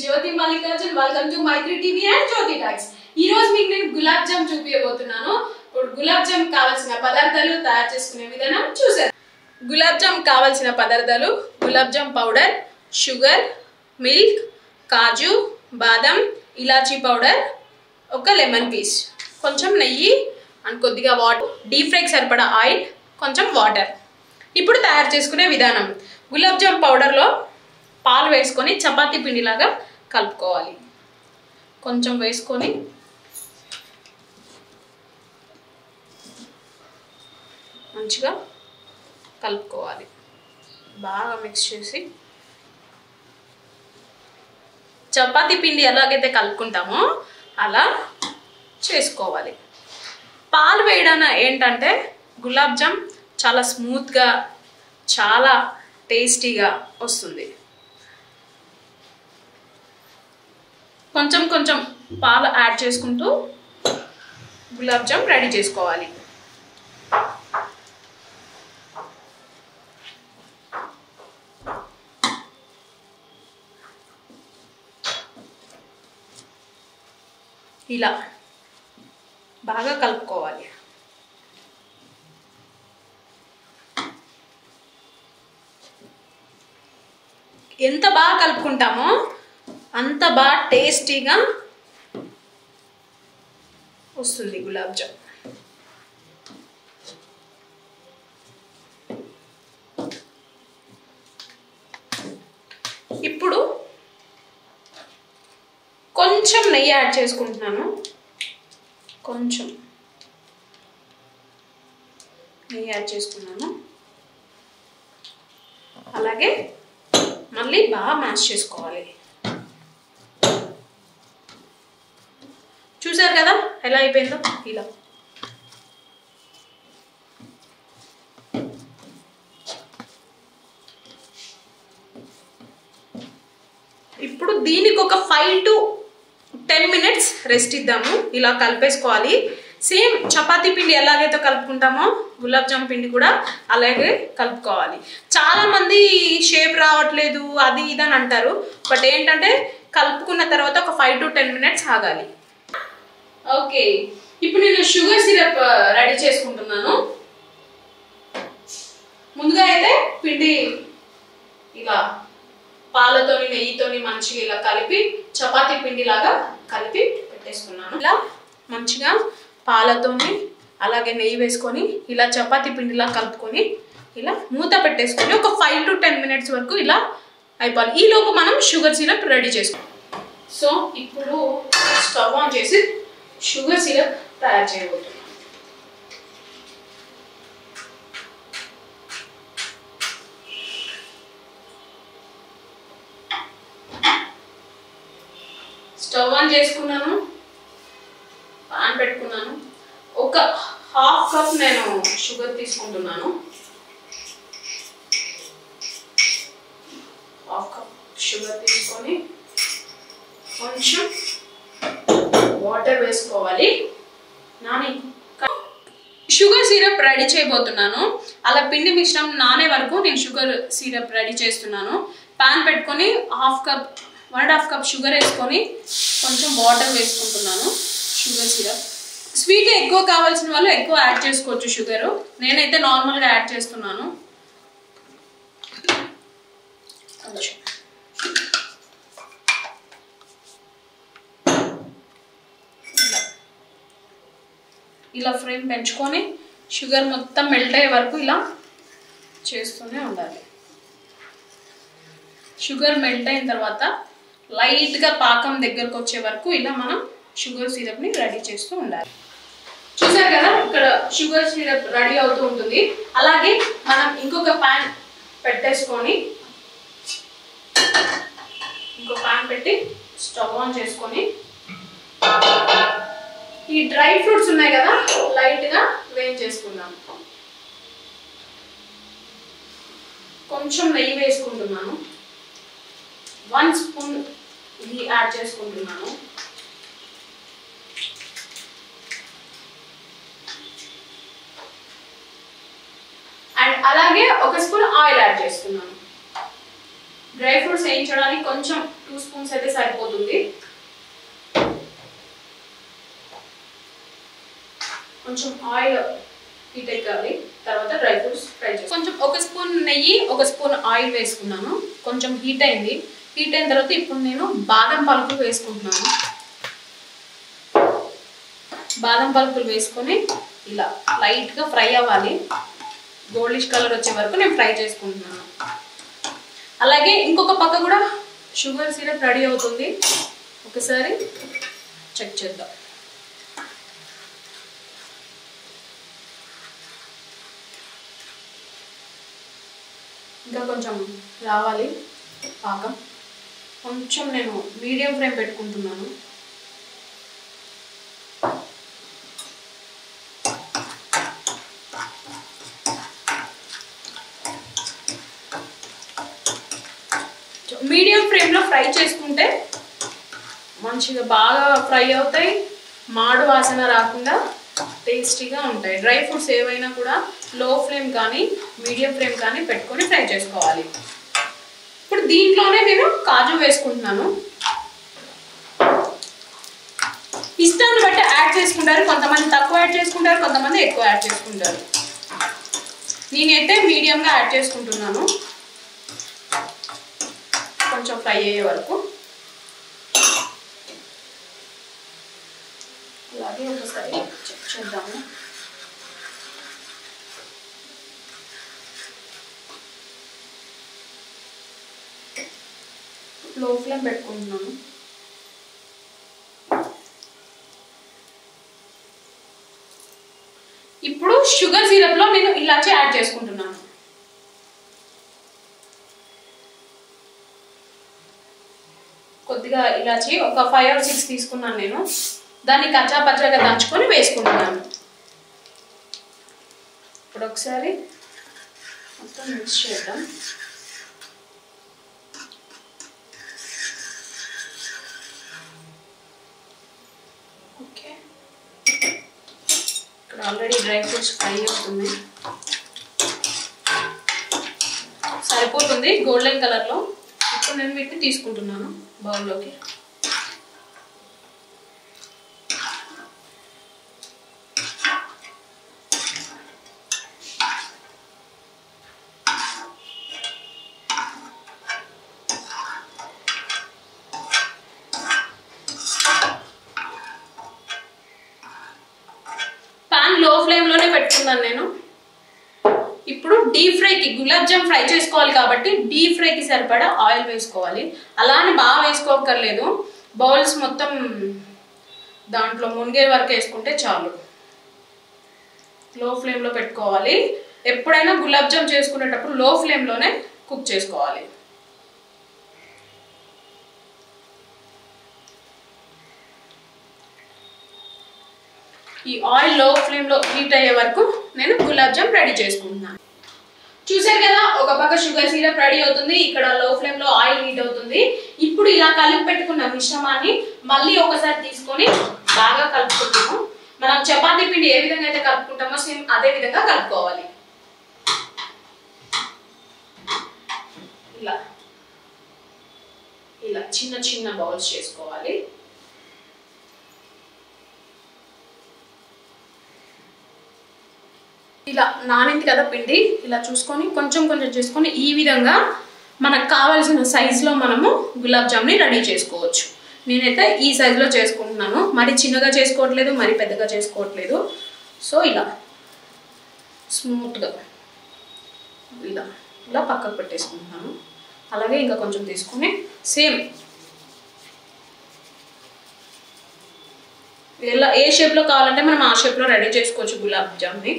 Jyothi Mallikarjun welcome to Maitri TV and Jyothi talks ఈ రోజు మీకు నేను గులాబ్ జామ్ చూపించబోతున్నాను ఇప్పుడు గులాబ్ జామ్ కావాల్సిన పదార్థాలు తయారు చేసుకునే విధానం చూసారు గులాబ్ జామ్ కావాల్సిన పదార్థాలు gulab jam powder sugar milk కాజు బాదం ఇలాచీ పౌడర్ ఒక లెమన్ పీస్ కొంచెం నెయ్యి అండ్ కొద్దిగా వాటర్ డీప్ ఫ్రైకి సరిపడా ఆయిల్ కొంచెం వాటర్ ఇప్పుడు తయారు చేసుకునే విధానం గులాబ్ జామ్ పౌడర్లో పాలు వేసుకొని చపాతీ పిండిలాగా కలుపుకోవాలి కొంచెం వేసుకొని మంచిగా కలుపుకోవాలి బాగా మిక్స్ చేసి చపాతీ పిండి ఎలాగైతే కలుపుకుంటామో అలా చేసుకోవాలి పాలు వేయడం ఏంటంటే గులాబ్ జామ్ చాలా స్మూత్గా చాలా టేస్టీగా వస్తుంది కొంచెం కొంచెం పాలు యాడ్ చేసుకుంటూ గులాబ్ జామ్ రెడీ చేసుకోవాలి ఇలా బాగా కలుపుకోవాలి ఎంత బాగా కలుపుకుంటామో అంత బాగా టేస్టీగా వస్తుంది గులాబ్ జామ్ ఇప్పుడు కొంచెం నెయ్యి యాడ్ చేసుకుంటున్నాను కొంచెం నెయ్యి యాడ్ చేసుకున్నాను అలాగే మళ్ళీ బాగా మ్యాష్ చేసుకోవాలి చూసారు కదా ఎలా అయిపోయిందో ఇలా ఇప్పుడు దీనికి ఒక five to ten minutes rest ఇద్దాము ఇలా కలిపేసుకోవాలి సేమ్ చపాతీ పిండి ఎలాగైతే కలుపుకుంటామో గులాబ్ జామ్ పిండి కూడా అలాగే కలుపుకోవాలి చాలా మంది షేప్ రావట్లేదు అది ఇది అని అంటారు బట్ ఏంటంటే కలుపుకున్న తర్వాత ఒక ఫైవ్ టు టెన్ మినిట్స్ ఆగాలి ఓకే ఇప్పుడు నేను షుగర్ సిరప్ రెడీ చేసుకుంటున్నాను ముందుగా అయితే పిండి ఇలా పాలతోని నెయ్యితోని మంచిగా ఇలా కలిపి చపాతీ పిండి లాగా కలిపి పెట్టేసుకున్నాను ఇలా మంచిగా పాలతోని అలాగే నెయ్యి వేసుకొని ఇలా చపాతీ పిండిలా కలుపుకొని ఇలా మూత పెట్టేసుకొని ఒక ఫైవ్ టు టెన్ మినిట్స్ వరకు ఇలా అయిపోవాలి ఈ లోపు మనం షుగర్ సిరప్ రెడీ చేసుకోవాలి సో ఇప్పుడు స్టవ్ ఆన్ చేసి షుగర్ సిరప్ తయారు చేయబోతున్నాం స్టవ్ ఆన్ చేసుకున్నాను పాన్ పెట్టుకున్నాను ఒక హాఫ్ కప్ నేను షుగర్ తీసుకుంటున్నాను హాఫ్ కప్ షుగర్ తీసుకొని కొంచెం వాటర్ వేసుకోవాలి నాని షుగర్ సిరప్ రెడీ చేయబోతున్నాను అలా పిండి మిశ్రమం నానే వరకు నేను షుగర్ సిరప్ రెడీ చేస్తున్నాను పాన్ పెట్టుకొని half cup one half cup sugar వేసుకొని కొంచెం వాటర్ వేసుకుంటున్నాను షుగర్ సిరప్ స్వీట్ ఎక్కువ కావాల్సిన వాళ్ళు ఎక్కువ యాడ్ చేసుకోవచ్చు షుగర్ నేనైతే నార్మల్గా యాడ్ చేస్తున్నాను కొంచెం ఇలా ఫ్లేమ్ పెంచుకొని షుగర్ మొత్తం మెల్ట్ అయ్యే వరకు ఇలా చేస్తూనే ఉండాలి షుగర్ మెల్ట్ అయిన తర్వాత లైట్గా పాకం దగ్గరకు వచ్చే వరకు ఇలా మనం షుగర్ సిరప్ని రెడీ చేస్తూ ఉండాలి చూసారు కదా ఇక్కడ షుగర్ సిరప్ రెడీ అవుతూ ఉంటుంది అలాగే మనం ఇంకొక ప్యాన్ పెట్టేసుకొని ఇంకో ప్యాన్ పెట్టి స్టవ్ ఆన్ చేసుకొని ఈ డ్రై ఫ్రూట్స్ ఉన్నాయి కదా లైట్గా వేయించేసుకుందాం కొంచెం నెయ్యి వేసుకుంటున్నాను వన్ స్పూన్ ఘీ యాడ్ చేసుకుంటున్నాను అండ్ అలాగే ఒక స్పూన్ ఆయిల్ యాడ్ చేస్తున్నాను డ్రై ఫ్రూట్స్ వేయించడానికి కొంచెం టూ స్పూన్స్ అయితే సరిపోతుంది కొంచెం ఆయిల్ హీట్ ఎక్కాలి తర్వాత డ్రై ఫ్రూట్స్ ఫ్రై చేసి కొంచెం ఒక స్పూన్ నెయ్యి ఒక స్పూన్ ఆయిల్ వేసుకున్నాను కొంచెం హీట్ అయింది హీట్ అయిన తర్వాత ఇప్పుడు నేను బాదం పలుకులు వేసుకుంటున్నాను బాదం పలుకులు వేసుకొని ఇలా లైట్గా ఫ్రై అవ్వాలి గోల్డిష్ కలర్ వచ్చే వరకు నేను ఫ్రై చేసుకుంటున్నాను అలాగే ఇంకొక పక్క కూడా షుగర్ సిరప్ రెడీ అవుతుంది ఒకసారి చెక్ చేద్దాం ఇంకా కొంచెం రావాలి పాకం కొంచెం నేను మీడియం ఫ్లేమ్ పెట్టుకుంటున్నాను మీడియం ఫ్లేమ్లో ఫ్రై చేసుకుంటే మంచిగా బాగా ఫ్రై అవుతాయి మాడు వాసన రాకుండా టేస్టీగా ఉంటాయి డ్రై ఫ్రూట్స్ ఏవైనా కూడా లో ఫ్లేమ్ కానీ మీడియం ఫ్లేమ్ కానీ పెట్టుకొని ఫ్రై చేసుకోవాలి ఇప్పుడు దీంట్లోనే నేను కాజు వేసుకుంటున్నాను ఇష్టాన్ని బట్టి యాడ్ చేసుకుంటారు కొంతమంది తక్కువ యాడ్ చేసుకుంటారు కొంతమంది ఎక్కువ యాడ్ చేసుకుంటారు నేనైతే మీడియంగా యాడ్ చేసుకుంటున్నాను కొంచెం ఫ్రై అయ్యే వరకు అలాగే ఒకసారి చెక్ చేద్దాము లో ఫ్లేమ్ పెట్టుకుంటున్నాను ఇప్పుడు షుగర్ సిరప్లో నేను ఇలాచి యాడ్ చేసుకుంటున్నాను కొద్దిగా ఇలాచి ఒక ఫైవ్ ఆర్ సిక్స్ తీసుకున్నాను నేను దాన్ని కచ్చా పచ్చగా దంచుకొని వేసుకుంటున్నాను ఇప్పుడు ఒకసారి మొత్తం మిక్స్ చేద్దాం ఓకే ఇక్కడ ఆల్రెడీ డ్రై ఫ్రూట్స్ ఫ్రై అవుతుంది సరిపోతుంది గోల్డెన్ కలర్లో ఇప్పుడు నేను వీటిని తీసుకుంటున్నాను బౌల్లోకి పాన్ లో ఫ్లేమ్లోనే పెట్టుకున్నాను నేను ఇప్పుడు డీప్ ఫ్రైకి గులాబ్ జామ్ ఫ్రై చేసుకోవాలి కాబట్టి డీప్ ఫ్రైకి సరిపడా ఆయిల్ వేసుకోవాలి అలానే బాగా వేసుకోకర్లేదు బౌల్స్ మొత్తం దాంట్లో మునిగే వరకు వేసుకుంటే చాలు లో ఫ్లేమ్లో పెట్టుకోవాలి ఎప్పుడైనా గులాబ్ జామ్ చేసుకునేటప్పుడు లో ఫ్లేమ్లోనే కుక్ చేసుకోవాలి ఈ ఆయిల్ లో ఫ్లేమ్లో హీట్ అయ్యే వరకు నేను గులాబ్ జామ్ రెడీ చేసుకుంటున్నాను చూసారు కదా ఒక పక్క షుగర్ సిరప్ రెడీ అవుతుంది ఇక్కడ లో ఫ్లేమ్ లో ఆయిల్ హీట్ అవుతుంది ఇప్పుడు ఇలా కలిపి పెట్టుకున్న మిశ్రమాన్ని మళ్ళీ ఒకసారి తీసుకొని బాగా కలుపుకుంటాము మనం చపాతీ పిండి ఏ విధంగా అయితే కలుపుకుంటామో సేమ్ అదే విధంగా కలుపుకోవాలి ఇలా ఇలా చిన్న చిన్న బౌల్స్ చేసుకోవాలి ఇలా నానింది కదా పిండి ఇలా చూసుకొని కొంచెం కొంచెం చేసుకొని ఈ విధంగా మనకు కావాల్సిన సైజులో మనము గులాబ్ జామ్ని రెడీ చేసుకోవచ్చు నేనైతే ఈ సైజులో చేసుకుంటున్నాను మరి చిన్నగా చేసుకోవట్లేదు మరి పెద్దగా చేసుకోవట్లేదు సో ఇలా స్మూత్గా ఇలా ఇలా పక్కకు పెట్టేసుకుంటున్నాను అలాగే ఇంకా కొంచెం తీసుకొని సేమ్ ఎలా ఏ షేప్లో కావాలంటే మనం ఆ షేప్లో రెడీ చేసుకోవచ్చు గులాబ్ జామ్ని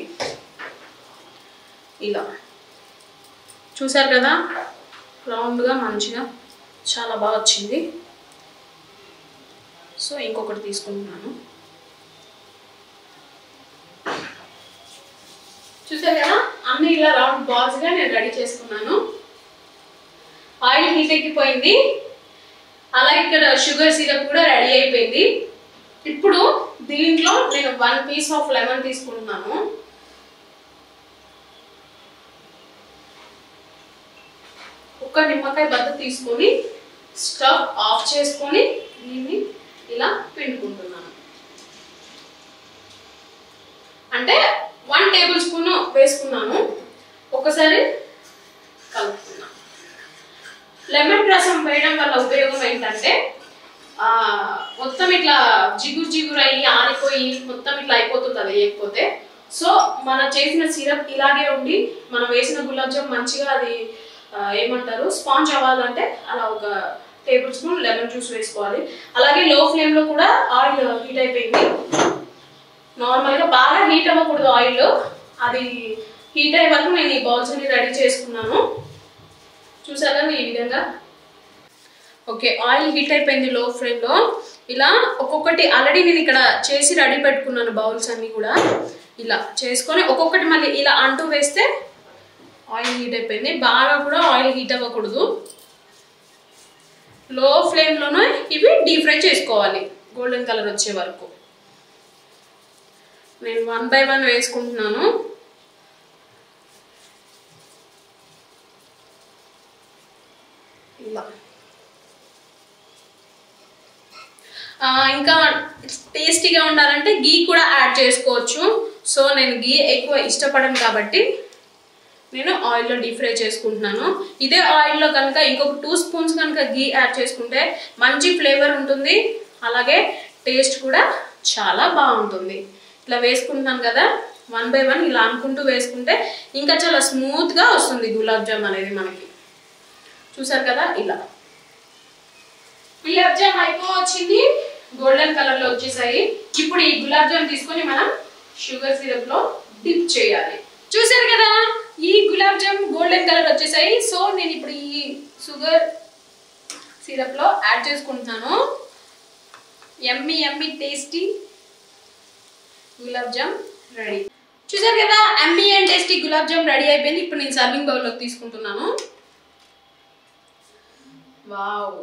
ఇలా చూసారు కదా రౌండ్గా మంచిగా చాలా బాగా వచ్చింది సో ఇంకొకటి తీసుకుంటున్నాను చూసారు కదా అన్ని ఇలా రౌండ్ బాల్స్గా నేను రెడీ చేసుకున్నాను ఆయిల్ హీట్ ఎక్కిపోయింది అలాగే ఇక్కడ షుగర్ సిరప్ కూడా రెడీ అయిపోయింది ఇప్పుడు దీంట్లో నేను వన్ పీస్ ఆఫ్ లెమన్ తీసుకుంటున్నాను ఒక్క నిమ్మకాయ బద్ద తీసుకొని స్టవ్ ఆఫ్ చేసుకొని దీన్ని ఇలా పిండుకుంటున్నాను అంటే వన్ టేబుల్ స్పూన్ వేసుకున్నాను ఒకసారి కలుపుకున్నాను లెమన్ రసం వేయడం వల్ల ఉపయోగం ఏంటంటే ఆ, మొత్తం ఇట్లా జిగురు జిగురు అయ్యి ఆరిపోయి మొత్తం ఇట్లా అయిపోతుంది అది వేయకపోతే సో మనం చేసిన సిరప్ ఇలాగే ఉండి మనం వేసిన గులాబ్ జామ్ మంచిగా అది ఆ, ఏమంటారు స్పాంజ్ అవ్వాలంటే అలా ఒక టేబుల్ స్పూన్ లెమన్ జ్యూస్ వేసుకోవాలి అలాగే లో ఫ్లేమ్ లో కూడా ఆయిల్ హీట్ అయిపోయింది నార్మల్ గా బాగా హీట్ అవ్వకూడదు ఆయిల్ అది హీట్ అయ్యే వరకు నేను ఈ బౌల్స్ అన్ని రెడీ చేసుకున్నాను చూసారా ఈ విధంగా ఓకే ఆయిల్ హీట్ అయిపోయింది లో ఫ్లేమ్ లో ఇలా ఒక్కొక్కటి ఆల్రెడీ నేను ఇక్కడ చేసి రెడీ పెట్టుకున్నాను బౌల్స్ అన్ని కూడా ఇలా చేసుకొని ఒక్కొక్కటి మళ్ళీ ఇలా అంటూ వేస్తే ఆయిల్ హీట్ అయిపోయింది బాగా కూడా ఆయిల్ హీట్ అవ్వకూడదు లో ఫ్లేమ్లోనే ఇవి డీప్ ఫ్రై చేసుకోవాలి గోల్డెన్ కలర్ వచ్చే వరకు నేను వన్ బై వన్ వేసుకుంటున్నాను ఇలా ఆ, ఇంకా టేస్టీగా ఉండాలంటే గీ కూడా యాడ్ చేసుకోవచ్చు సో నేను గీ ఎక్కువ ఇష్టపడను కాబట్టి నేను ఆయిల్లో డీప్ ఫ్రై చేసుకుంటున్నాను ఇదే ఆయిల్లో కనుక ఇంకొక టూ స్పూన్స్ కనుక గీ యాడ్ చేసుకుంటే మంచి ఫ్లేవర్ ఉంటుంది అలాగే టేస్ట్ కూడా చాలా బాగుంటుంది ఇట్లా వేసుకుంటున్నాను కదా వన్ బై వన్ ఇలా అనుకుంటూ వేసుకుంటే ఇంకా చాలా స్మూత్గా వస్తుంది గులాబ్ జామ్ అనేది మనకి చూసారు కదా ఇలా గులాబ్ జామ్ అయిపో వచ్చింది గోల్డెన్ కలర్ లో వచ్చేసాయి ఇప్పుడు ఈ గులాబ్ జామ్ తీసుకొని మనం షుగర్ సిరప్ లో డిప్ చేయాలి చూసారు కదా ఈ గులాబ్ జామ్ గోల్డెన్ కలర్ వచ్చేసాయి సో నేను ఇప్పుడు ఈ షుగర్ సిరప్ లో యాడ్ చేసుకుంటున్నాను yummy yummy tasty gulab jam ready చూసారు కదా yummy and tasty gulab jam ready అయిపోయింది ఇప్పుడు నేను సర్వింగ్ బౌల్లోకి తీసుకుంటున్నాను వావ్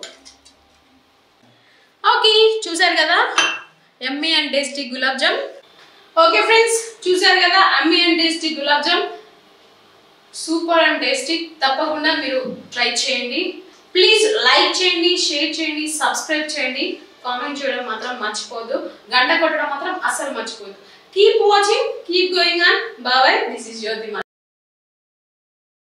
ఓకే చూసారు కదా yummy and tasty gulab jam okay friends చూసారు కదా yummy and tasty gulab jam super and tasty తప్పకుండా మీరు ట్రై చేయండి ప్లీజ్ లైక్ చేయండి షేర్ చేయండి సబ్స్క్రైబ్ చేయండి కామెంట్ చేయడం మాత్రం మర్చిపోదు గంట కొట్టడం మాత్రం అస్సలు మర్చిపోదు keep watching keep going on bye this is Jyothi